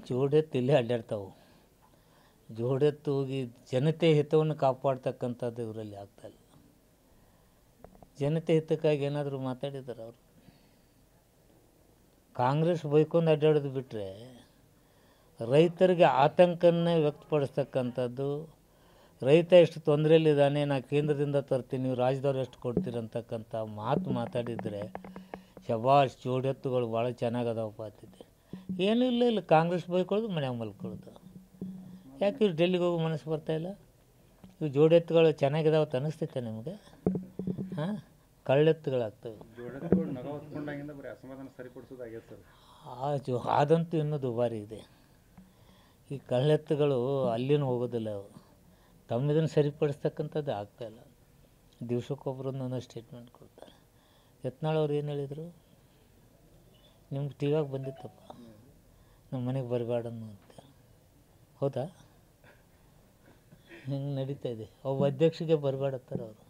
ಜೋಡೆತ್ತು ಇಲ್ಲೇ ಅಡ್ಡಾಡ್ತಾವೆ ಜೋಡೆತ್ತು ಹೋಗಿ ಜನತೆ ಹಿತವನ್ನು ಕಾಪಾಡ್ತಕ್ಕಂಥದ್ದು ಇವರಲ್ಲಿ ಆಗ್ತಾಯಿಲ್ಲ ಜನತೆ ಹಿತಕ್ಕಾಗಿ ಏನಾದರೂ ಮಾತಾಡಿದ್ದಾರೆ ಅವರು ಕಾಂಗ್ರೆಸ್ ಬೈಕೊಂಡು ಅಡ್ಡಾಡೋದು ಬಿಟ್ಟರೆ ರೈತರಿಗೆ ಆತಂಕನೇ ವ್ಯಕ್ತಪಡಿಸ್ತಕ್ಕಂಥದ್ದು ರೈತ ಎಷ್ಟು ತೊಂದರೆಯಲ್ಲಿದ್ದಾನೆ ನಾ ಕೇಂದ್ರದಿಂದ ತರ್ತೀನಿ ನೀವು ರಾಜ್ಯದವ್ರು ಎಷ್ಟು ಕೊಡ್ತೀರಂತಕ್ಕಂಥ ಮಾತು ಮಾತಾಡಿದರೆ ಶಬಾಷ್ ಜೋಡೆತ್ತುಗಳು ಭಾಳ ಚೆನ್ನಾಗದಾವಪ್ಪ ಅಂತಿದ್ದೆ ಏನೂ ಇಲ್ಲ ಇಲ್ಲ ಕಾಂಗ್ರೆಸ್ ಬೈಕೊಳ್ಳೋದು ಮನ್ಯಾಗ ಮಲ್ಕೊಳ್ಳೋದು ಯಾಕೆ ಇವ್ರು ಡೆಲ್ಲಿಗೆ ಹೋಗೋ ಮನಸ್ಸು ಬರ್ತಾಯಿಲ್ಲ ಇವು ಜೋಡೆತ್ತುಗಳು ಚೆನ್ನಾಗಿದಾವೆ ಅಂತ ಅನಿಸ್ತೈತೆ ನಿಮಗೆ ಹಾಂ ಕಳ್ಳೆತ್ತುಗಳಾಗ್ತವೆ ಜೋಡತ್ಗಳು ನಗ ಹೊತ್ಕೊಂಡಾಗಿಂದ ಬರೀ ಅಸಮಾಧಾನ ಸರಿಪಡಿಸೋದಾಗ್ಯದ ಸರ್ ಆ ಜೋ ಅದಂತೂ ಇನ್ನೂ ದುಬಾರಿ ಇದೆ ಈ ಕಳ್ಳೆತ್ತುಗಳು ಅಲ್ಲಿನೂ ಹೋಗೋದಿಲ್ಲ ಅವು ತಮ್ಮಿದನ್ನು ಸರಿಪಡಿಸ್ತಕ್ಕಂಥದ್ದು ಆಗ್ತಾಯಿಲ್ಲ ದಿವ್ಸಕ್ಕೊಬ್ಬರು ಒಂದೊಂದು ಸ್ಟೇಟ್ಮೆಂಟ್ ಕೊಡ್ತಾರೆ ಯತ್ನಾಳ್ ಅವ್ರು ಏನು ಹೇಳಿದರು ನಿಮ್ಗೆ ಟಿ ವ್ಯಾಗ ಬಂದಿತ್ತಪ್ಪ ನಮ್ಮ ಮನೆಗೆ ಬರಬೇಡನ್ನು ಅಂತ ಹೌದಾ ಹಿಂಗೆ ನಡೀತಾ ಇದೆ ಅವು ಅಧ್ಯಕ್ಷಿಗೆ ಬರಬೇಡತ್ತಾರೆ ಅವರು